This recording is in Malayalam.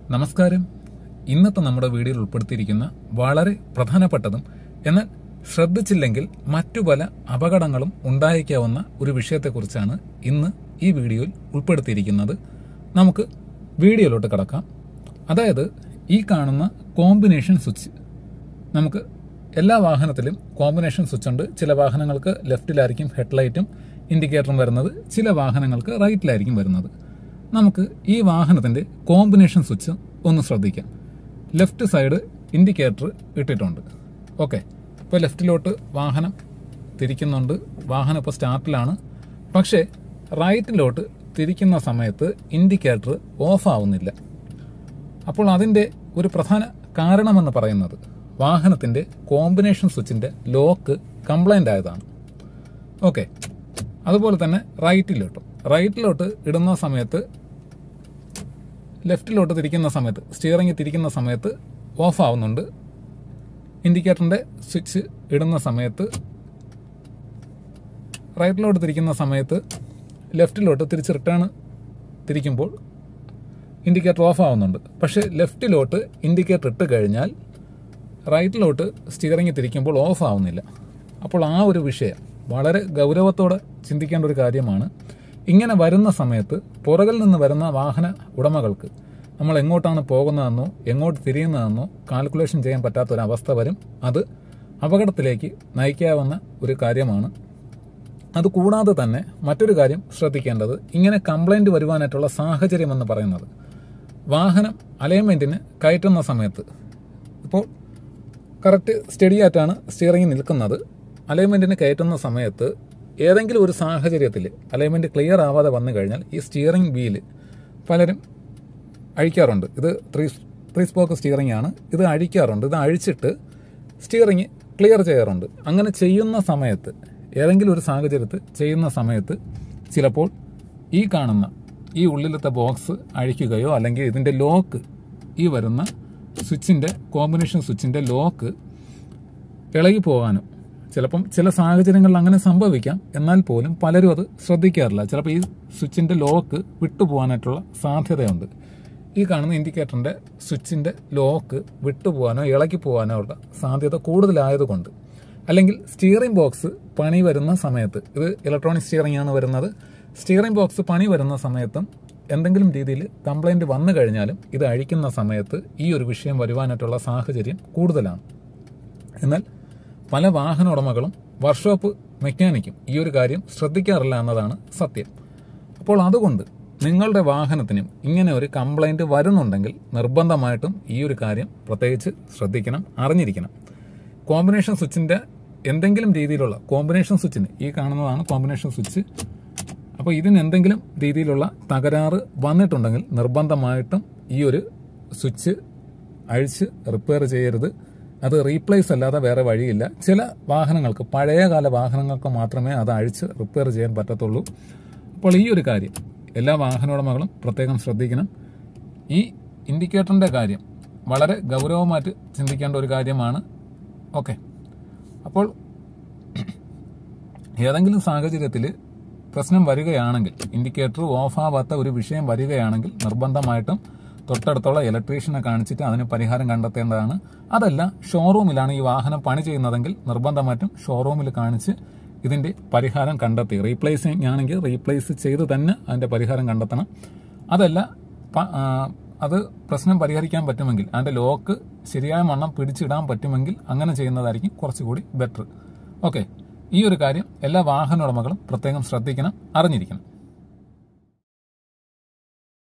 നമസ്കാരം ഇന്നത്തെ നമ്മുടെ വീഡിയോയിൽ ഉൾപ്പെടുത്തിയിരിക്കുന്ന വളരെ പ്രധാനപ്പെട്ടതും എന്നാൽ ശ്രദ്ധിച്ചില്ലെങ്കിൽ മറ്റു പല അപകടങ്ങളും ഉണ്ടായേക്കാവുന്ന ഒരു വിഷയത്തെക്കുറിച്ചാണ് ഇന്ന് ഈ വീഡിയോയിൽ ഉൾപ്പെടുത്തിയിരിക്കുന്നത് നമുക്ക് വീഡിയോയിലോട്ട് കടക്കാം അതായത് ഈ കാണുന്ന കോമ്പിനേഷൻ സ്വിച്ച് നമുക്ക് എല്ലാ വാഹനത്തിലും കോമ്പിനേഷൻ സ്വിച്ച് ഉണ്ട് ചില വാഹനങ്ങൾക്ക് ലെഫ്റ്റിലായിരിക്കും ഹെഡ്ലൈറ്റും ഇൻഡിക്കേറ്ററും വരുന്നത് ചില വാഹനങ്ങൾക്ക് റൈറ്റിലായിരിക്കും വരുന്നത് നമുക്ക് ഈ വാഹനത്തിന്റെ കോമ്പിനേഷൻ സ്വിച്ച് ഒന്ന് ശ്രദ്ധിക്കാം ലെഫ്റ്റ് സൈഡ് ഇൻഡിക്കേറ്റർ ഇട്ടിട്ടുണ്ട് ഓക്കെ ഇപ്പോൾ ലെഫ്റ്റിലോട്ട് വാഹനം തിരിക്കുന്നുണ്ട് വാഹനം ഇപ്പോൾ സ്റ്റാർട്ടിലാണ് പക്ഷേ റൈറ്റിലോട്ട് തിരിക്കുന്ന സമയത്ത് ഇൻഡിക്കേറ്റർ ഓഫ് ആവുന്നില്ല അപ്പോൾ അതിന്റെ ഒരു പ്രധാന കാരണമെന്ന് പറയുന്നത് വാഹനത്തിന്റെ കോമ്പിനേഷൻ സ്വിച്ചിന്റെ ലോക്ക് കംപ്ലൈന്റ് ആയതാണ് ഓക്കെ അതുപോലെ തന്നെ റൈറ്റിലോട്ടും റൈറ്റിലോട്ട് ഇടുന്ന സമയത്ത് ലെഫ്റ്റിലോട്ട് തിരിക്കുന്ന സമയത്ത് സ്റ്റിയറിംഗ് തിരിക്കുന്ന സമയത്ത് ഓഫ് ആവുന്നുണ്ട് ഇൻഡിക്കേറ്ററിന്റെ സ്വിച്ച് ഇടുന്ന സമയത്ത് റൈറ്റിലോട്ട് തിരിക്കുന്ന സമയത്ത് ലെഫ്റ്റിലോട്ട് തിരിച്ച് റിട്ടേൺ തിരിക്കുമ്പോൾ ഇൻഡിക്കേറ്റർ ഓഫ് ആവുന്നുണ്ട് പക്ഷേ ലെഫ്റ്റിലോട്ട് ഇൻഡിക്കേറ്റർ ഇട്ട് കഴിഞ്ഞാൽ റൈറ്റിലോട്ട് സ്റ്റിയറിംഗ് തിരിക്കുമ്പോൾ ഓഫ് ആവുന്നില്ല അപ്പോൾ ആ ഒരു വിഷയം വളരെ ഗൗരവത്തോടെ ചിന്തിക്കേണ്ട ഒരു കാര്യമാണ് ഇങ്ങനെ വരുന്ന സമയത്ത് പുറകിൽ നിന്ന് വരുന്ന വാഹന ഉടമകൾക്ക് നമ്മൾ എങ്ങോട്ടാണ് പോകുന്നതെന്നോ എങ്ങോട്ട് തിരിയുന്നതെന്നോ കാൽക്കുലേഷൻ ചെയ്യാൻ പറ്റാത്ത ഒരു അവസ്ഥ വരും അത് അപകടത്തിലേക്ക് നയിക്കാവുന്ന ഒരു കാര്യമാണ് അതുകൂടാതെ തന്നെ മറ്റൊരു കാര്യം ശ്രദ്ധിക്കേണ്ടത് ഇങ്ങനെ കംപ്ലൈന്റ് വരുവാനായിട്ടുള്ള സാഹചര്യം എന്ന് പറയുന്നത് വാഹനം അലൈൻമെന്റിന് കയറ്റുന്ന സമയത്ത് ഇപ്പോൾ കറക്റ്റ് സ്റ്റഡി ആയിട്ടാണ് സ്റ്റിയറിംഗ് നിൽക്കുന്നത് അലൈൻമെന്റിന് കയറ്റുന്ന സമയത്ത് ഏതെങ്കിലും ഒരു സാഹചര്യത്തിൽ അലൈൻമെന്റ് ക്ലിയർ ആവാതെ വന്നു കഴിഞ്ഞാൽ ഈ സ്റ്റിയറിംഗ് വീല് പലരും അഴിക്കാറുണ്ട് ഇത് ത്രീ ത്രീ സ്പോക്ക് സ്റ്റിയറിംഗ് ആണ് ഇത് അഴിക്കാറുണ്ട് ഇത് അഴിച്ചിട്ട് സ്റ്റിയറിംഗ് ക്ലിയർ ചെയ്യാറുണ്ട് അങ്ങനെ ചെയ്യുന്ന സമയത്ത് ഏതെങ്കിലും ഒരു സാഹചര്യത്തിൽ ചെയ്യുന്ന സമയത്ത് ചിലപ്പോൾ ഈ കാണുന്ന ഈ ഉള്ളിലത്തെ ബോക്സ് അഴിക്കുകയോ അല്ലെങ്കിൽ ഇതിന്റെ ലോക്ക് ഈ വരുന്ന സ്വിച്ചിന്റെ കോമ്പിനേഷൻ സ്വിച്ചിന്റെ ലോക്ക് ഇളകി പോകാനും ചിലപ്പം ചില സാഹചര്യങ്ങളിൽ അങ്ങനെ സംഭവിക്കാം എന്നാൽ പോലും പലരും അത് ശ്രദ്ധിക്കാറില്ല ചിലപ്പോൾ ഈ സ്വിച്ചിന്റെ ലോക്ക് വിട്ടുപോകാനായിട്ടുള്ള സാധ്യതയുണ്ട് ഈ കാണുന്ന ഇൻഡിക്കേറ്ററിന്റെ സ്വിച്ചിന്റെ ലോക്ക് വിട്ടുപോകാനോ ഇളക്കി പോകാനോ ഉള്ള സാധ്യത കൂടുതലായതുകൊണ്ട് അല്ലെങ്കിൽ സ്റ്റിയറിംഗ് ബോക്സ് പണി വരുന്ന സമയത്ത് ഇത് ഇലക്ട്രോണിക് സ്റ്റിയറിംഗ് ആണ് വരുന്നത് സ്റ്റിയറിംഗ് ബോക്സ് പണി വരുന്ന സമയത്തും എന്തെങ്കിലും രീതിയിൽ കംപ്ലൈന്റ് വന്നു കഴിഞ്ഞാലും ഇത് അഴിക്കുന്ന സമയത്ത് ഈ ഒരു വിഷയം വരുവാനായിട്ടുള്ള സാഹചര്യം കൂടുതലാണ് എന്നാൽ പല വാഹന ഉടമകളും വർക്ക്ഷോപ്പ് മെക്കാനിക്കും ഈ ഒരു കാര്യം ശ്രദ്ധിക്കാറില്ല എന്നതാണ് സത്യം അപ്പോൾ അതുകൊണ്ട് നിങ്ങളുടെ വാഹനത്തിനും ഇങ്ങനെ ഒരു കംപ്ലൈന്റ് വരുന്നുണ്ടെങ്കിൽ നിർബന്ധമായിട്ടും ഈ ഒരു കാര്യം പ്രത്യേകിച്ച് ശ്രദ്ധിക്കണം അറിഞ്ഞിരിക്കണം കോമ്പിനേഷൻ സ്വിച്ചിന്റെ എന്തെങ്കിലും രീതിയിലുള്ള കോമ്പിനേഷൻ സ്വിച്ചിന് ഈ കാണുന്നതാണ് കോമ്പിനേഷൻ സ്വിച്ച് അപ്പോൾ ഇതിന് എന്തെങ്കിലും രീതിയിലുള്ള തകരാറ് വന്നിട്ടുണ്ടെങ്കിൽ നിർബന്ധമായിട്ടും ഈ ഒരു സ്വിച്ച് അഴിച്ച് റിപ്പയർ ചെയ്യരുത് അത് റീപ്ലേസ് അല്ലാതെ വേറെ വഴിയില്ല ചില വാഹനങ്ങൾക്ക് പഴയകാല വാഹനങ്ങൾക്ക് മാത്രമേ അത് അഴിച്ച് റിപ്പയർ ചെയ്യാൻ പറ്റത്തുള്ളൂ അപ്പോൾ ഈ ഒരു കാര്യം എല്ലാ വാഹനോടമകളും പ്രത്യേകം ശ്രദ്ധിക്കണം ഈ ഇൻഡിക്കേറ്ററിന്റെ കാര്യം വളരെ ഗൗരവമായിട്ട് ചിന്തിക്കേണ്ട ഒരു കാര്യമാണ് ഓക്കെ അപ്പോൾ ഏതെങ്കിലും സാഹചര്യത്തിൽ പ്രശ്നം വരികയാണെങ്കിൽ ഇൻഡിക്കേറ്റർ ഓഫ് ആവാത്ത ഒരു വിഷയം വരികയാണെങ്കിൽ നിർബന്ധമായിട്ടും തൊട്ടടുത്തുള്ള ഇലക്ട്രീഷ്യനെ കാണിച്ചിട്ട് അതിന് പരിഹാരം കണ്ടെത്തേണ്ടതാണ് അതല്ല ഷോറൂമിലാണ് ഈ വാഹനം പണി ചെയ്യുന്നതെങ്കിൽ നിർബന്ധമായിട്ടും ഷോറൂമിൽ കാണിച്ച് ഇതിന്റെ പരിഹാരം കണ്ടെത്തി റീപ്ലേസിംഗ് ആണെങ്കിൽ റീപ്ലേസ് ചെയ്ത് തന്നെ അതിന്റെ പരിഹാരം കണ്ടെത്തണം അതല്ല പ- ആ, അത് പ്രശ്നം പരിഹരിക്കാൻ പറ്റുമെങ്കിൽ അതിന്റെ ലോക്ക് ശരിയായ വണ്ണം പിടിച്ചിടാൻ പറ്റുമെങ്കിൽ അങ്ങനെ ചെയ്യുന്നതായിരിക്കും കുറച്ചുകൂടി ബെറ്റർ ഓക്കെ ഈ ഒരു കാര്യം എല്ലാ വാഹന ഉടമകളും പ്രത്യേകം ശ്രദ്ധിക്കണം അറിഞ്ഞിരിക്കണം